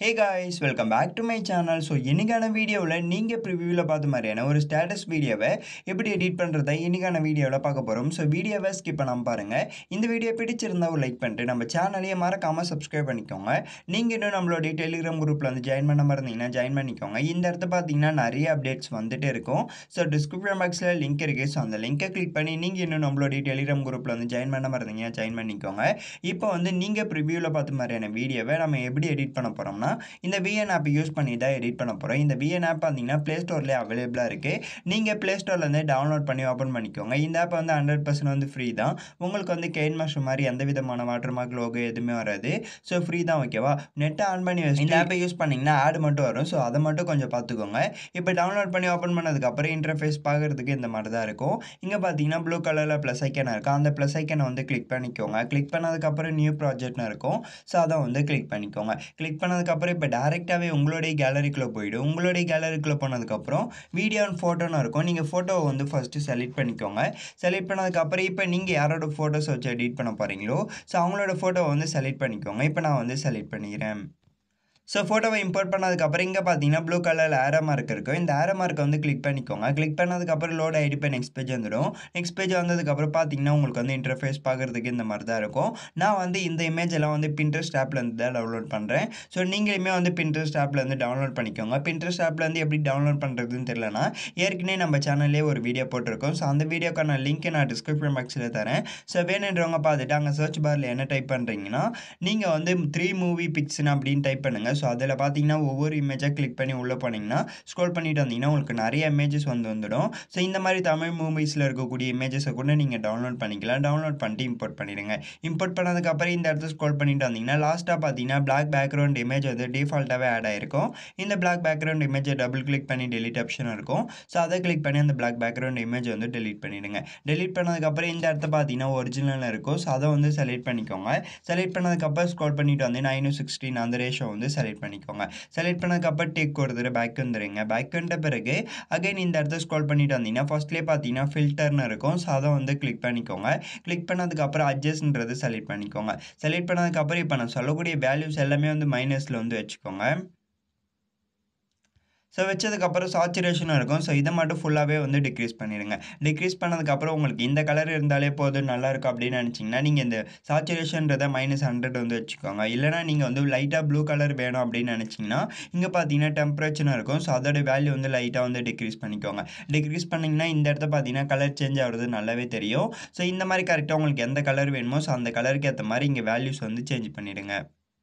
hey guys welcome back to my channel so இன்றைக்கான வீடியோவில் நீங்கள் ப்ரிவியூவில் பார்த்த மாதிரியான ஒரு ஸ்டேட்டஸ் வீடியோவை எப்படி எடிட் பண்ணுறதை இன்றைக்கான வீடியோவில் பார்க்க போகிறோம் ஸோ வீடியோவை ஸ்கிப் பண்ணாமல் பாருங்கள் இந்த வீடியோ பிடிச்சிருந்தா ஒரு லைக் பண்ணிட்டு நம்ம சேனலையே மறக்காமல் சப்ஸ்கிரைப் பண்ணிக்கோங்க நீங்கள் இன்னும் நம்மளுடைய டெலிகிராம் குரூப்பில் வந்து ஜாயின் பண்ண இருந்தீங்கன்னா ஜாயின் பண்ணிக்கோங்க இந்த இடத்த பார்த்தீங்கன்னா நிறைய அப்டேட்ஸ் வந்துட்டு இருக்கும் ஸோ டிஸ்கிரிப்ஷன் பாக்ஸில் லிங்க் இருக்குது ஸோ அந்த லிங்கை கிளிக் பண்ணி நீங்கள் இன்னும் நம்மளுடைய டெலிகிராம் குரூப்பில் வந்து ஜாயின் பண்ண இருந்தீங்கன்னா ஜாயின் பண்ணிக்கோங்க இப்போ வந்து நீங்கள் ப்ரிவியூவில் பார்த்த மாதிரியான வீடியோவை நம்ம எப்படி எடிட் பண்ண போகிறோம்னா இந்த விஎன் ஆப் யூஸ் பண்ணி தான் எடிட் பண்ண போகிறோம் இந்த விஎன் ஆப் பார்த்தீங்கன்னா ப்ளே ஸ்டோர்லேயே அவைலபிளாக இருக்குது நீங்கள் ப்ளே ஸ்டோர்லேருந்து டவுன்லோட் பண்ணி ஓப்பன் பண்ணிக்கோங்க இந்த ஆப் வந்து ஹண்ட்ரட் பர்சன்ட் வந்து ஃப்ரீ தான் உங்களுக்கு வந்து கெயின் மாஸ்டர் மாதிரி எந்த விதமான வாட்டர் மார்க் லோகோ எதுவுமே வராது ஸோ ஃப்ரீ தான் ஓகேவா நெட்டை ஆன் பண்ணி வச்சு இந்த ஆப்பை யூஸ் பண்ணிங்கன்னா ஆட் மட்டும் வரும் ஸோ அதை மட்டும் கொஞ்சம் பார்த்துக்கோங்க இப்போ டவுன்லோட் பண்ணி ஓப்பன் பண்ணதுக்கப்புறம் இன்டர்ஃபேஸ் பார்க்குறதுக்கு இந்த மாதிரி தான் இருக்கும் இங்கே பார்த்தீங்கன்னா ப்ளூ கலரில் ப்ளஸ் ஐக்கன் இருக்கும் அந்த ப்ளஸ் ஐக்கனை வந்து கிளிக் பண்ணிக்கோங்க கிளிக் பண்ணதுக்கப்புறம் நியூ ப்ராஜெக்ட்னு இருக்கும் ஸோ அதை வந்து கிளிக் பண்ணிக்கோங்க கிளிக் பண்ணதுக்கப்புறம் இப்போ டேரெக்டாகவே உங்களுடைய கேலரிக்குள்ளே போயிடும் உங்களுடைய கேலரிக்குள்ளே போனதுக்கப்புறம் வீடியோ அண்ட் ஃபோட்டோன்னு இருக்கும் நீங்கள் ஃபோட்டோவை வந்து ஃபஸ்ட்டு செலக்ட் பண்ணிக்கோங்க செலக்ட் பண்ணதுக்கப்புறம் இப்போ நீங்கள் யாரோட ஃபோட்டோஸ் வச்சு எடிட் பண்ண போகிறீங்களோ ஸோ அவங்களோட ஃபோட்டோவை வந்து செலக்ட் பண்ணிக்கோங்க இப்போ நான் வந்து செலக்ட் பண்ணிக்கிறேன் ஸோ ஃபோட்டோவை இம்போர்ட் பண்ணதுக்கப்புறம் இங்கே பார்த்தீங்கன்னா ப்ளூ கலரில் ஆரோ மார்க் இருக்கும் இந்த ஆரோ மார்க்கை வந்து கிளிக் பண்ணிக்கோங்க கிளிக் பண்ணதுக்கப்புறம் லோட் ஆகிட்டு இப்போ நெக்ஸ்ட் பேஜ் வந்துடும் நெக்ஸ்ட் பேஜ் வந்ததுக்கப்புறம் பார்த்தீங்கன்னா உங்களுக்கு வந்து இன்டர்ஃபேஸ் பார்க்குறதுக்கு இந்த மாதிரி தான் இருக்கும் நான் வந்து இந்த இமேஜ் எல்லாம் வந்து பின்ட்ரெஸ்ட் ஆப்லேருந்து தான் டவுன்லோட் பண்ணுறேன் ஸோ நீங்களுமே வந்து பின்ட்ரெஸ்ட் ஆப்லேருந்து டவுன்லோட் பண்ணிக்கோங்க பின்ட்ரெஸ்ட் ஆப்லேருந்து எப்படி டவுன்லோட் பண்ணுறதுன்னு தெரியலனா ஏற்கனவே நம்ம சேனல்லே ஒரு வீடியோ போட்டிருக்கோம் ஸோ அந்த வீடியோக்கான லிங்க்கை நான் டிஸ்கிரிப்ஷன் பாக்ஸில் தரேன் ஸோ வேணுன்றவங்க பார்த்துட்டு அங்கே சர்ச் பாரில் என்ன டைப் பண்ணுறீங்கன்னா நீங்கள் வந்து த்ரீ மூவி பிக்ஸ்னு அப்படின்னு டைப் பண்ணுங்கள் ஸோ அதில் பார்த்தீங்கன்னா ஒவ்வொரு இமேஜாக கிளிக் பண்ணி உள்ளே போனீங்கன்னா ஸ்க்ரோல் பண்ணிட்டு வந்தீங்கன்னா உங்களுக்கு நிறைய இமேஜஸ் வந்து வந்துடும் ஸோ இந்த மாதிரி தமிழ் மூவிஸில் இருக்கக்கூடிய இமேஜஸை கூட நீங்கள் டவுன்லோட் பண்ணிக்கலாம் டவுன்லோட் பண்ணிட்டு இம்போர்ட் பண்ணிடுங்க இம்போர்ட் பண்ணதுக்கப்புறம் இந்த இடத்துல ஸ்க்ரோல் பண்ணிட்டு வந்தீங்கன்னா லாஸ்ட்டாக பார்த்தீங்கன்னா பிளாக் பேக்ரவுண்ட் இமேஜ் வந்து டிஃபால்ட்டாகவே ஆட் ஆயிருக்கும் இந்த பிளாக் பேக்ரவுண்ட் இமேஜை டபுள் கிளிக் பண்ணி டெலிட் ஆப்ஷன் இருக்கும் ஸோ அதை கிளிக் பண்ணி அந்த பிளாக் பேக்ரவுண்ட் இமேஜ் வந்து டெலிட் பண்ணிடுங்க டெலிட் பண்ணதுக்கப்புறம் இந்த இடத்த பார்த்தீங்கன்னா ஒரிஜினல் இருக்கும் ஸோ அதை வந்து செலக்ட் பண்ணிக்கோங்க செலக்ட் பண்ணதுக்கப்புறம் ஸ்க்ரோல் பண்ணிட்டு வந்து நைன் சிக்ஸ்டீன் அந்த ரேஷோ வந்து செலக்ட் பண்ணிக்கோங்க செலக்ட் பண்ணதுக்கப்புறம் டேக் கொடுத்துட்டு பேக் வந்துடுங்க பேக் வந்த பிறகு அகைன் இந்த இடத்த ஸ்க்ரோல் பண்ணிட்டு வந்தீங்கன்னா ஃபர்ஸ்ட்லேயே பார்த்தீங்கன்னா ஃபில்டர்னு இருக்கும் ஸோ அதை வந்து கிளிக் பண்ணிக்கோங்க கிளிக் பண்ணதுக்கப்புறம் அட்ஜஸ்ட்ன்றது செலக்ட் பண்ணிக்கோங்க செலக்ட் பண்ணதுக்கப்புறம் இப்போ நான் சொல்லக்கூடிய வேல்யூஸ் எல்லாமே வந்து மைனஸில் வந்து வச்சுக்கோங்க ஸோ வச்சதுக்கப்புறம் சாச்சுரேஷனும் இருக்கும் ஸோ இதை மட்டும் ஃபுல்லாகவே வந்து டிக்ரீஸ் பண்ணிடுங்க டிக்ரீஸ் பண்ணதுக்கப்புறம் உங்களுக்கு இந்த கலர் இருந்தாலே போதும் நல்லா இருக்கும் அப்படின்னு நினச்சிங்கன்னா நீங்கள் இந்த சாச்சுரேஷன்றதை மைனஸ் ஹண்ட்ரட் வந்து வச்சுக்கோங்க இல்லைனா நீங்கள் வந்து லைட்டாக ப்ளூ கலர் வேணும் அப்படின்னு நினச்சிங்கன்னா இங்கே பார்த்தீங்கன்னா டெம்பரேச்சரும் இருக்கும் ஸோ அதோட வேல்யூ வந்து லைட்டாக வந்து டிக்ரீஸ் பண்ணிக்கோங்க டிக்ரீஸ் பண்ணிங்கன்னா இந்த இடத்த பார்த்தீங்கன்னா கலர் சேஞ்ச் ஆகிறது நல்லாவே தெரியும் ஸோ இந்த மாதிரி கரெக்டாக உங்களுக்கு எந்த கலர் வேணுமோ ஸோ அந்த கலருக்கு ஏற்ற மாதிரி இங்கே வேல்யூஸ் வந்து சேஞ்ச் பண்ணிவிடுங்க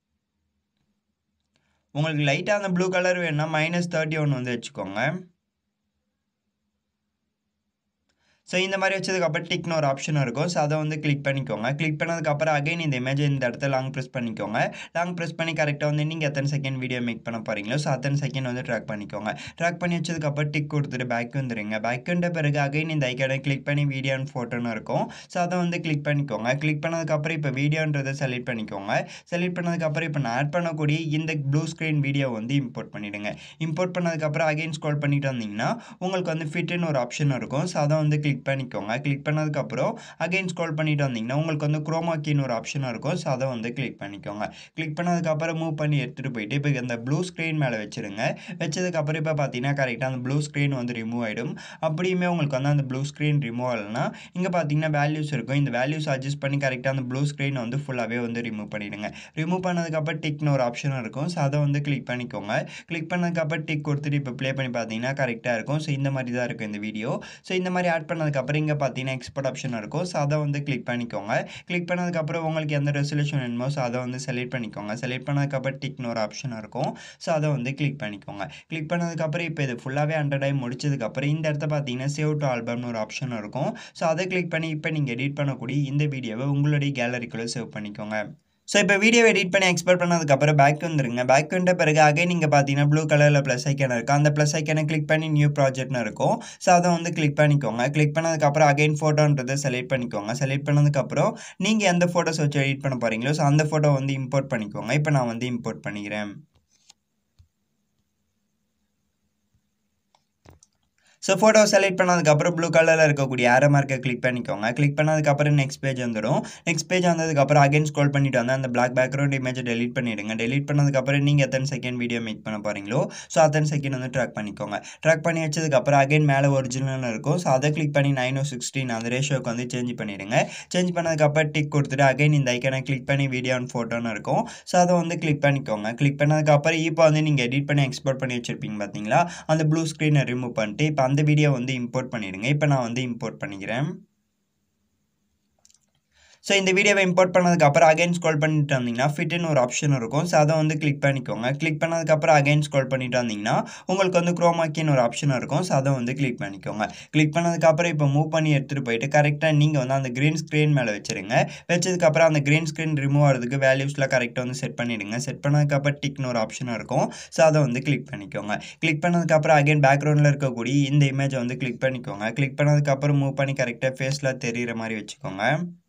உங்களுக்கு லைட்டாக அந்த ப்ளூ கலர் வேணும்னா மைனஸ் தேர்ட்டி ஒன் வந்து வச்சுக்கோங்க ஸோ இந்த மாதிரி வச்சதுக்கப்புறம் டிக்னு ஒரு ஆப்ஷன் இருக்கும் ஸோ அதை வந்து கிளிக் பண்ணிக்கோங்க கிளிக் பண்ணதுக்கப்புறம் அகைன் இந்த இமேஜை இந்த இடத்துல லாங் ப்ரெஸ் பண்ணிக்கோங்க லாங் ப்ரெஸ் பண்ணி கரெக்டாக வந்து நீங்கள் எத்தனை செகண்ட் வீடியோ மேக் பண்ண போகிறீங்களோ ஸோ அத்தனை செகண்ட் வந்து ட்ராக் பண்ணிக்கோங்க ட்ராக் பண்ணி வச்சதுக்கப்புறம் டிக் கொடுத்துட்டு பேக் வந்துடுங்க பேக் வந்த பிறகு அகைன் இந்த ஐக்கனை கிளிக் பண்ணி வீடியோ அண்ட் ஃபோட்டோன்னு இருக்கும் ஸோ அதை வந்து கிளிக் பண்ணிக்கோங்க கிளிக் பண்ணதுக்கப்புறம் இப்போ வீடியோன்றதை செலக்ட் பண்ணிக்கோங்க செலக்ட் பண்ணதுக்கப்புறம் இப்போ நான் ஆட் பண்ணக்கூடிய இந்த ப்ளூ ஸ்க்ரீன் வீடியோ வந்து இம்போர்ட் பண்ணிவிடுங்க இம்போர்ட் பண்ணதுக்கப்புறம் அகைன் ஸ்க்ரோல் பண்ணிட்டு வந்தீங்கன்னா உங்களுக்கு வந்து ஃபிட்டுன்னு ஒரு ஆப்ஷன் இருக்கும் ஸோ அதை வந்து கிளிக் கிளிக் பண்ணிக்கோங்க கிளிக் பண்ணதுக்கப்புறம் அகைன் ஸ்க்ரோல் பண்ணிட்டு வந்தீங்கன்னா உங்களுக்கு வந்து குரோமா கீன்னு ஒரு ஆப்ஷன் இருக்கும் ஸோ அதை வந்து கிளிக் பண்ணிக்கோங்க கிளிக் பண்ணதுக்கப்புறம் மூவ் பண்ணி எடுத்துகிட்டு போயிட்டு இப்போ இந்த ப்ளூ ஸ்க்ரீன் மேலே வச்சுருங்க வச்சதுக்கப்புறம் இப்போ பார்த்தீங்கன்னா கரெக்டாக அந்த ப்ளூ ஸ்க்ரீன் வந்து ரிமூவ் ஆகிடும் அப்படியுமே உங்களுக்கு வந்து அந்த ப்ளூ ஸ்க்ரீன் ரிமூவ் ஆகலைன்னா இங்கே பார்த்தீங்கன்னா வேல்யூஸ் இருக்கும் இந்த வேல்யூஸ் அட்ஜஸ்ட் பண்ணி கரெக்டாக அந்த ப்ளூ ஸ்க்ரீனை வந்து ஃபுல்லாகவே வந்து ரிமூவ் பண்ணிவிடுங்க ரிமூவ் பண்ணதுக்கப்புறம் டிக்னு ஒரு ஆப்ஷன் இருக்கும் ஸோ அதை வந்து கிளிக் பண்ணிக்கோங்க கிளிக் பண்ணதுக்கப்புறம் டிக் கொடுத்துட்டு இப்போ ப்ளே பண்ணி பார்த்தீங்கன்னா கரெக்டாக இருக்கும் ஸோ இந்த மாதிரி தான் இருக்கும் இந்த வீடியோ ஸோ இந்த மாதிரி ஆட் பண்ணதுக்கு அதுக்கப்புறம் இங்கே பார்த்தீங்கன்னா எக்ஸ்போர்ட் ஆப்ஷன் இருக்கும் ஸோ அதை வந்து கிளிக் பண்ணிக்கோங்க கிளிக் பண்ணதுக்கப்புறம் உங்களுக்கு எந்த ரெசல்யூஷன் வேணுமோ ஸோ அதை வந்து செலக்ட் பண்ணிக்கோங்க செலக்ட் பண்ணதுக்கப்புறம் டிக்னு ஒரு ஆப்ஷன் இருக்கும் ஸோ அதை வந்து கிளிக் பண்ணிக்கோங்க கிளிக் பண்ணதுக்கப்புறம் இப்போ இது ஃபுல்லாகவே ஹண்ட்ரட் ஆகி முடிச்சதுக்கப்புறம் இந்த இடத்த பார்த்தீங்கன்னா சேவ் டு ஆல்பம்னு ஒரு ஆப்ஷன் இருக்கும் ஸோ அதை கிளிக் பண்ணி இப்போ நீங்கள் எடிட் பண்ணக்கூடிய இந்த வீடியோவை உங்களுடைய கேலரிக்குள்ளே சேவ் பண்ணிக்கோங்க ஸோ இப்போ வீடியோ எடிட் பண்ணி எக்ஸ்போர்ட் பண்ணதுக்கப்புறம் பேக் வந்துருங்க பேக் வந்த பிறகு அகை நீங்கள் பார்த்தீங்கன்னா ப்ளூ கலரில் ப்ளஸ் ஐக்கன் இருக்குது அந்த ப்ளஸ் ஐக்கனை கிளிக் பண்ணி நியூ ப்ராஜெக்ட்னு இருக்கும் ஸோ அதை வந்து கிளிக் பண்ணிக்கோங்க கிளிக் பண்ணதுக்கப்புறம் அகைன் ஃபோட்டோன்றதை செலக்ட் பண்ணிக்கோங்க செலக்ட் பண்ணதுக்கப்புறம் நீங்கள் எந்த ஃபோட்டோஸ் வச்சு எடிட் பண்ண போகிறீங்களோ ஸோ அந்த ஃபோட்டோ வந்து இம்போர்ட் பண்ணிக்கோங்க இப்போ நான் வந்து இம்போர்ட் பண்ணிக்கிறேன் ஸோ ஃபோட்டோ செலக்ட் பண்ணதுக்கப்புறம் ப்ளூ கலரில் இருக்கக்கூடிய ஆரோ மார்க்கை கிளிக் பண்ணிக்கோங்க கிளிக் பண்ணதுக்கப்புறம் நெக்ஸ்ட் பேஜ் வந்துடும் நெக்ஸ்ட் பேஜ் வந்ததுக்கப்புறம் அகைன் ஸ்க்ரோல் பண்ணிட்டு வந்து அந்த பிளாக் பேக்ரவுண்ட் இமேஜை டெலிட் பண்ணிவிடுங்க டெலிட் பண்ணதுக்கப்புறம் நீங்கள் எத்தனை செகண்ட் வீடியோ மேக் பண்ண போகிறீங்களோ ஸோ அத்தனை செகண்ட் வந்து ட்ராக் பண்ணிக்கோங்க ட்ராக் பண்ணி வச்சதுக்கப்புறம் அகைன் மேலே ஒரிஜினல் இருக்கும் ஸோ அதை கிளிக் பண்ணி நைன் ஓ சிக்ஸ்டீன் அந்த ரேஷியோக்கு வந்து சேஞ்ச் பண்ணிவிடுங்க சேஞ்ச் பண்ணதுக்கப்புறம் டிக் கொடுத்துட்டு அகைன் இந்த ஐக்கனை கிளிக் பண்ணி வீடியோ அண்ட் ஃபோட்டோன்னு இருக்கும் ஸோ அதை வந்து கிளிக் பண்ணிக்கோங்க கிளிக் பண்ணதுக்கப்புறம் இப்போ வந்து நீங்கள் எடிட் பண்ணி எக்ஸ்போர்ட் பண்ணி வச்சுருப்பீங்க பார்த்தீங்களா அந்த ப்ளூ ஸ்க்ரீனை ரிமூவ் பண்ணிட்டு இப்போ அந்த வீடியோ வந்து இம்போர்ட் பண்ணிடுங்க இப்போ நான் வந்து இம்போர்ட் பண்ணிக்கிறேன் ஸோ இந்த வீடியோவை இம்போர்ட் பண்ணதுக்கப்புறம் அகைன் ஸ்க்ரோல் பண்ணிட்டு வந்தீங்கன்னா ஃபிட்னு ஒரு ஆப்ஷன் இருக்கும் ஸோ அதை வந்து கிளிக் பண்ணிக்கோங்க கிளிக் பண்ணதுக்கப்புறம் அகைன் ஸ்க்ரோல் பண்ணிட்டு வந்தீங்கன்னா உங்களுக்கு வந்து குரோமாக்கின்னு ஒரு ஆப்ஷன் இருக்கும் ஸோ அதை வந்து கிளிக் பண்ணிக்கோங்க கிளிக் பண்ணதுக்கப்புறம் இப்போ மூவ் பண்ணி எடுத்துகிட்டு போயிட்டு கரெக்டாக நீங்கள் வந்து அந்த க்ரீன் ஸ்க்ரீன் மேலே வச்சுருங்க வச்சதுக்கப்புறம் அந்த க்ரீன் ஸ்க்ரீன் ரிமூவ் ஆகிறதுக்கு வேல்யூஸில் கரெக்டாக வந்து செட் பண்ணிவிடுங்க செட் பண்ணதுக்கப்புறம் டிக்னு ஒரு ஆப்ஷன் இருக்கும் ஸோ அதை வந்து கிளிக் பண்ணிக்கோங்க கிளிக் பண்ணதுக்கப்புறம் அகைன் பேக்ரவுண்டில் இருக்கக்கூடிய இந்த இமேஜை வந்து கிளிக் பண்ணிக்கோங்க கிளிக் பண்ணதுக்கப்புறம் மூவ் பண்ணி கரெக்டாக ஃபேஸில் தெரிகிற மாதிரி வச்சுக்கோங்க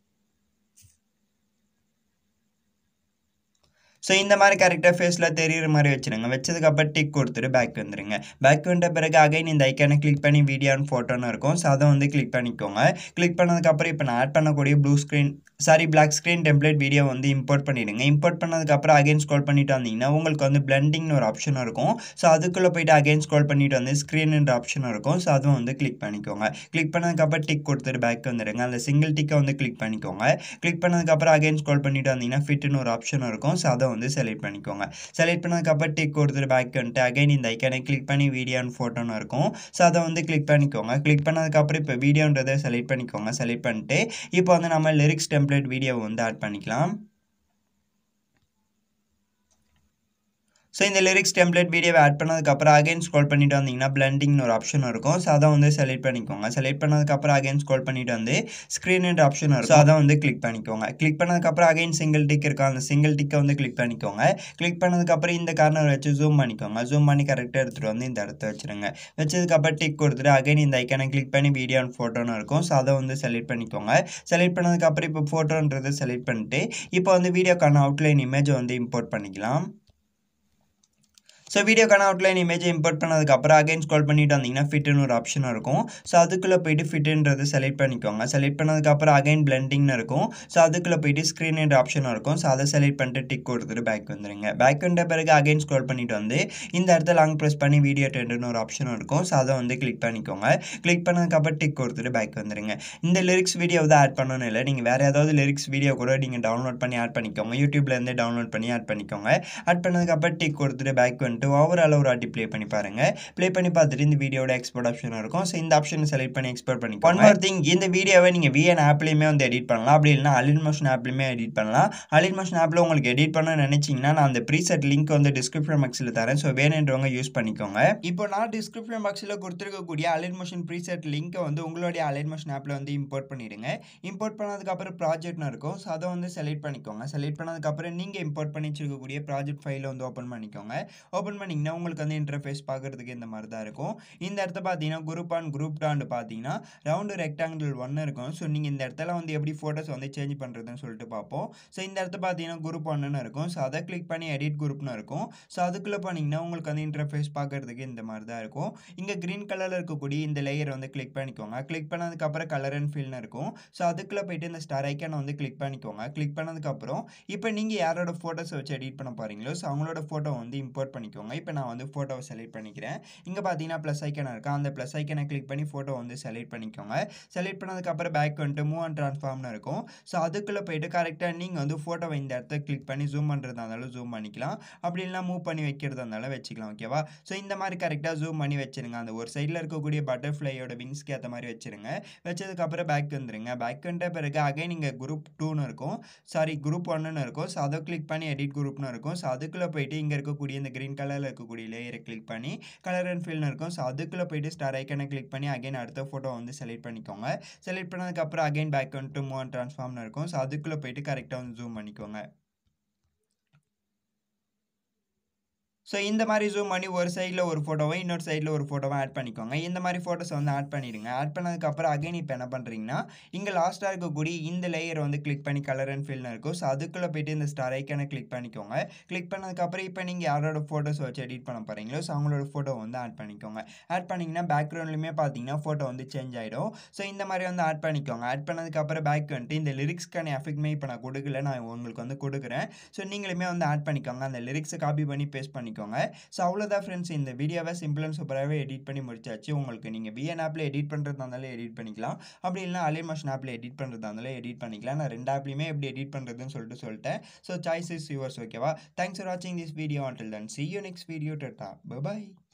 ஸோ இந்த மாதிரி கரெக்டாக ஃபேஸில் தெரியிற மாதிரி வச்சுருங்க வச்சதுக்கப்புறம் டிக் கொடுத்துட்டு பேக் வந்துடுங்க பேக் வந்த பிறகு அகைன் இந்த ஐக்கானை கிளிக் பண்ணி வீடியோ அண்ட் ஃபோட்டோன்னு இருக்கும் ஸோ அதை வந்து கிளிக் பண்ணிக்கோங்க கிளிக் பண்ணதுக்கப்புறம் இப்போ நான் ஆட் பண்ணக்கூடிய blue screen sorry black screen template video வந்து இம்போர்ட் பண்ணிவிடுங்க இம்போர்ட் பண்ணதுக்கப்புறம் அகைன் ஸ்க்ரோல் பண்ணிட்டு வந்தீங்கன்னா உங்களுக்கு வந்து பிளண்டிங்னு ஒரு ஆப்ஷன் இருக்கும் ஸோ அதுக்குள்ளே போயிட்டு அகைன் ஸ்க்ரோல் பண்ணிட்டு வந்து ஸ்க்ரீன்ன்ற ஆப்ஷன் இருக்கும் ஸோ அதுவும் வந்து கிளிக் பண்ணிக்கோங்க கிளிக் பண்ணதுக்கப்புறம் டிக் கொடுத்துட்டு பேக் வந்துடுங்க அந்த சிங்கிள் டிக்கை வந்து கிளிக் பண்ணிக்கோங்க கிளிக் பண்ணதுக்கப்புறம் அகைன் ஸ்க்ரோல் பண்ணிட்டு வந்தீங்கன்னா ஃபிட்னு ஒரு ஆப்ஷன் இருக்கும் ஸோ அதை வந்து செலக்ட் பண்ணிக்கோங்க செலக்ட் பண்ணதுக்கப்புறம் டிக் கொடுத்துட்டு பேக் வந்துட்டு அகைன் இந்த ஐக்கனை கிளிக் பண்ணி வீடியோ அண்ட் ஃபோட்டோன்னு இருக்கும் ஸோ அதை வந்து கிளிக் பண்ணிக்கோங்க கிளிக் பண்ணதுக்கப்புறம் இப்போ வீடியோன்றதை செலக்ட் பண்ணிக்கோங்க செலக்ட் பண்ணிட்டு இப்போ வந்து நம்ம லிரிக்ஸ் டெம்ப்ளேட் வீடியோவை வந்து ஆட் பண்ணிக்கலாம் ஸோ இந்த லிரிக்ஸ் டெம்ப்ளேட் வீடியோவை ஆட் பண்ணதுக்கப்புறம் அகைன் ஸ்க்ரோல் பண்ணிட்டு வந்தீங்கன்னா பிளண்டிங்னு ஒரு ஆப்ஷன் இருக்கும் ஸோ அதை வந்து செலக்ட் பண்ணிக்கோங்க செலக்ட் பண்ணதுக்கப்புறம் அகைன் ஸ்க்ரோல் பண்ணிட்டு வந்து ஸ்க்ரீன்ன்ற ஆப்ஷன் இருக்கும் ஸோ அதை வந்து கிளிக் பண்ணிக்கோங்க கிளிக் பண்ணதுக்கப்புறம் அகைன் சிங்கிள் டிக் இருக்கும் அந்த சிங்கிள் டிக்கை வந்து கிளிக் பண்ணிக்கோங்க கிளிக் பண்ணதுக்கப்புறம் இந்த கார்னர் வச்சு ஜூம் பண்ணிக்கோங்க ஜூம் பண்ணி கரெக்டாக எடுத்துகிட்டு வந்து இந்த இடத்த வச்சுருங்க வச்சதுக்கப்புறம் டிக் கொடுத்துட்டு அகைன் இந்த ஐக்கனை கிளிக் பண்ணி வீடியோ அண்ட் ஃபோட்டோன்னு இருக்கும் ஸோ அதை வந்து செலக்ட் பண்ணிக்கோங்க செலக்ட் பண்ணதுக்கப்புறம் இப்போ ஃபோட்டோன்றதை செலக்ட் பண்ணிட்டு இப்போ வந்து வீடியோக்கான அவுட்லைன் இமேஜை வந்து இம்போர்ட் பண்ணிக்கலாம் ஸோ வீடியோக்கான அவுட்லைன் இமேஜை இம்போர்ட் பண்ணதுக்கப்புறம் அகைன் ஸ்க்ரோல் பண்ணிட்டு வந்தீங்கன்னா ஃபிட்னு ஒரு ஆப்ஷன் இருக்கும் ஸோ அதுக்குள்ளே போயிட்டு ஃபிட்டுன்றது செலக்ட் பண்ணிக்கோங்க செலக்ட் பண்ணதுக்கப்புறம் அகைன் பிளண்டிங்னு இருக்கும் ஸோ அதுக்குள்ளே போயிட்டு ஸ்க்ரீன்ன்ற ஆப்ஷன் இருக்கும் ஸோ அதை செலக்ட் பண்ணிட்டு டிக் கொடுத்துட்டு பேக் வந்துடுங்க பேக் வந்த பிறகு அகைன் ஸ்க்ரோல் பண்ணிட்டு வந்து இந்த இடத்துல லாங் ப்ரெஸ் பண்ணி வீடியோ டென்ட்னு ஒரு ஆப்ஷன் இருக்கும் ஸோ அதை வந்து கிளிக் பண்ணிக்கோங்க கிளிக் பண்ணதுக்கப்புறம் டிக் கொடுத்துட்டு பேக் வந்துடுங்க இந்த லிரிக்ஸ் வீடியோ தான் ஆட் பண்ணணும் இல்லை நீங்கள் வேறு ஏதாவது லிரிக்ஸ் வீடியோ கூட நீங்கள் டவுன்லோட் பண்ணி ஆட் பண்ணிக்கோங்க யூடியூப்லேருந்தே டவுன்லோட் பண்ணி ஆட் பண்ணிக்கோங்க ஆட் பண்ணதுக்கப்புறம் டிக் கொடுத்துட்டு பேக் வந்துட்டு ஓவரால் ஒரு வாட்டி ப்ளே பண்ணி பாருங்கள் ப்ளே பண்ணி பார்த்துட்டு இந்த வீடியோட எக்ஸ்போர்ட் ஆப்ஷன் இருக்கும் ஸோ இந்த ஆப்ஷனை செலக்ட் பண்ணி எக்ஸ்போர்ட் பண்ணி ஒன் மோர் திங் இந்த வீடியோவை நீங்கள் விஎன் ஆப்லேயுமே வந்து எடிட் பண்ணலாம் அப்படி இல்லைனா அலின் மோஷன் ஆப்லேயுமே எடிட் பண்ணலாம் அலின் மோஷன் ஆப்பில் உங்களுக்கு எடிட் பண்ண நினச்சிங்கன்னா நான் அந்த ப்ரீசெட் லிங்க் வந்து டிஸ்கிரிப்ஷன் பாக்ஸில் தரேன் ஸோ வேணுன்றவங்க யூஸ் பண்ணிக்கோங்க இப்போ நான் டிஸ்கிரிப்ஷன் பாக்ஸில் கொடுத்துருக்கக்கூடிய அலின் மோஷன் ப்ரீசெட் லிங்க்கை வந்து உங்களுடைய அலின் மோஷன் ஆப்பில் வந்து இம்போர்ட் பண்ணிடுங்க இம்போர்ட் பண்ணதுக்கப்புறம் ப்ராஜெக்ட்னு இருக்கும் ஸோ அதை வந்து செலக்ட் பண்ணிக்கோங்க செலக்ட் பண்ணதுக்கப்புறம் நீங்கள் இம்போர்ட் பண்ணி வச்சிருக்கக்கூடிய ப்ராஜெக்ட் ஃபைலை வந்து ஓப்பன் பண்ணிக்கோங்க ஓப்பன் பண்ணிங்கன்னா உங்களுக்கு வந்து இன்டர்ஃபேஸ் பார்க்குறதுக்கு இந்த மாதிரி தான் இருக்கும் இந்த இடத்த பார்த்தீங்கன்னா குரூப் ஆன் குரூப் டான்னு பார்த்தீங்கன்னா ரவுண்டு ரெக்டாங்கிள் ஒன்று இருக்கும் ஸோ நீங்கள் இந்த இடத்துல வந்து எப்படி ஃபோட்டோஸ் வந்து சேஞ்ச் பண்ணுறதுன்னு சொல்லிட்டு பார்ப்போம் ஸோ இந்த இடத்த பார்த்தீங்கன்னா குரூப் ஒன்றுன்னு இருக்கும் ஸோ அதை கிளிக் பண்ணி எடிட் குரூப்னு இருக்கும் ஸோ அதுக்குள்ளே போனீங்கன்னா உங்களுக்கு வந்து இன்டர்ஃபேஸ் பார்க்குறதுக்கு இந்த மாதிரி தான் இருக்கும் இங்கே க்ரீன் கலரில் இருக்கக்கூடிய இந்த லேயர் வந்து கிளிக் பண்ணிக்கோங்க கிளிக் பண்ணதுக்கப்புறம் கலர் அண்ட் ஃபில்னு இருக்கும் ஸோ அதுக்குள்ளே போயிட்டு இந்த ஸ்டார் ஐக்கானை வந்து கிளிக் பண்ணிக்கோங்க கிளிக் பண்ணதுக்கப்புறம் இப்போ நீங்கள் யாரோட ஃபோட்டோஸை வச்சு எடிட் பண்ண போகிறீங்களோ ஸோ அவங்களோட ஃபோட்டோ வந்து இம்போர்ட் பண்ணிக்கோங்க இப்போ நான் வந்து ஃபோட்டோவை செலக்ட் பண்ணிக்கிறேன் இங்கே பார்த்தீங்கன்னா ப்ளஸ் ஐக்கன் இருக்கா அந்த ப்ளஸ் ஐக்கனை கிளிக் பண்ணி ஃபோட்டோ வந்து செலக்ட் பண்ணிக்கோங்க செலக்ட் பண்ணதுக்கப்புறம் பேக் வந்துட்டு மூவ் அண்ட் ட்ரான்ஸ்ஃபார்ம்னு இருக்கும் ஸோ அதுக்குள்ளே போயிட்டு கரெக்டாக நீங்கள் வந்து ஃபோட்டோவை இந்த இடத்த கிளிக் பண்ணி ஜூம் பண்ணுறதா இருந்தாலும் ஜூம் பண்ணிக்கலாம் அப்படி இல்லைனா மூவ் பண்ணி வைக்கிறதா இருந்தாலும் வச்சுக்கலாம் ஓகேவா ஸோ இந்த மாதிரி கரெக்டாக ஜூம் பண்ணி வச்சிருங்க அந்த ஒரு சைடில் இருக்கக்கூடிய பட்டர்ஃப்ளையோட விங்ஸ்க்கு ஏற்ற மாதிரி வச்சிருங்க வச்சதுக்கப்புறம் பேக் வந்துருங்க பேக் வந்த பிறகு அகைன் இங்கே குரூப் டூன்னு இருக்கும் சாரி குரூப் ஒன்றுன்னு இருக்கும் ஸோ அதை கிளிக் பண்ணி எடிட் குரூப்னு இருக்கும் ஸோ அதுக்குள்ளே போயிட்டு இங்கே இருக்கக்கூடிய இந்த க்ரீன் கலரில் இருக்கக்கூடிய லேயரை கிளிக் பண்ணி கலர் அண்ட் ஃபில்னு இருக்கும் ஸோ அதுக்குள்ளே போயிட்டு ஸ்டார் ஐக்கனை கிளிக் பண்ணி அகைன் அடுத்த ஃபோட்டோ வந்து செலக்ட் பண்ணிக்கோங்க செலக்ட் பண்ணதுக்கப்புறம் அகைன் பேக் வந்துட்டு மூவ் அண்ட் ட்ரான்ஸ்ஃபார்ம்னு இருக்கும் ஸோ அதுக்குள்ளே போயிட்டு கரெக்டாக வந்து ஜூம் பண்ணிக்கோங்க ஸோ இந்த மாதிரி ஜூம் பண்ணி ஒரு சைடில் ஒரு ஃபோட்டோவும் இன்னொரு சைடில் ஒரு ஃபோட்டோவும் ஆட் பண்ணிக்கோங்க இந்த மாதிரி ஃபோட்டோஸை வந்து ஆட் பண்ணிடுங்க ஆட் பண்ணதுக்கப்புறம் அகைன் இப்போ என்ன பண்ணுறீங்கன்னா இங்கே லாஸ்ட்டாக இருக்கக்கூடிய இந்த லேயரை வந்து கிளிக் பண்ணி கலர் அண்ட் ஃபில்னு இருக்கும் ஸோ அதுக்குள்ளே போயிட்டு இந்த ஸ்டார் ஐக்கானை கிளிக் பண்ணிக்கோங்க கிளிக் பண்ணதுக்கப்புறம் இப்போ நீங்கள் யாரோட ஃபோட்டோஸ் வச்சு எடிட் பண்ண போகிறீங்களோ ஸோ அவங்களோட ஃபோட்டோ வந்து ஆட் பண்ணிக்கோங்க ஆட் பண்ணிங்கன்னா பேக்ரவுண்ட்லையுமே பார்த்தீங்கன்னா ஃபோட்டோ வந்து சேஞ்ச் ஆகிடும் ஸோ இந்த மாதிரி வந்து ஆட் பண்ணிக்கோங்க ஆட் பண்ணதுக்கப்புறம் பேக் வந்துட்டு இந்த லிரிக்ஸ்க்கான எஃபெக்ட்மே இப்போ நான் கொடுக்கல நான் உங்களுக்கு வந்து கொடுக்குறேன் ஸோ நீங்களுமே வந்து ஆட் பண்ணிக்கோங்க அந்த லிரிக்ஸை காப்பி பண்ணி பேஸ்ட் பண்ணிக்கோங்க ஸோ அவ்வளோதான் ஃப்ரெண்ட்ஸ் இந்த வீடியோவை சிம்பிள் அண்ட் சூப்பராகவே எடிட் பண்ணி முடிச்சாச்சு உங்களுக்கு நீங்கள் பிஎன் ஆப்பில் எடிட் பண்ணுறதா இருந்தாலும் எடிட் பண்ணிக்கலாம் அப்படி இல்லைனா அலிமோஷன் ஆப்பில் எடிட் பண்ணுறதா இருந்தாலும் எடிட் பண்ணிக்கலாம் நான் ரெண்டு ஆப்லையுமே எப்படி எடிட் பண்ணுறதுன்னு சொல்லிட்டு சொல்லிட்டேன் ஸோ சாய்ஸ் இஸ் யுவர்ஸ் ஓகேவா தேங்க்ஸ் ஃபார் வாட்சிங் this video until then see you next video tata bye bye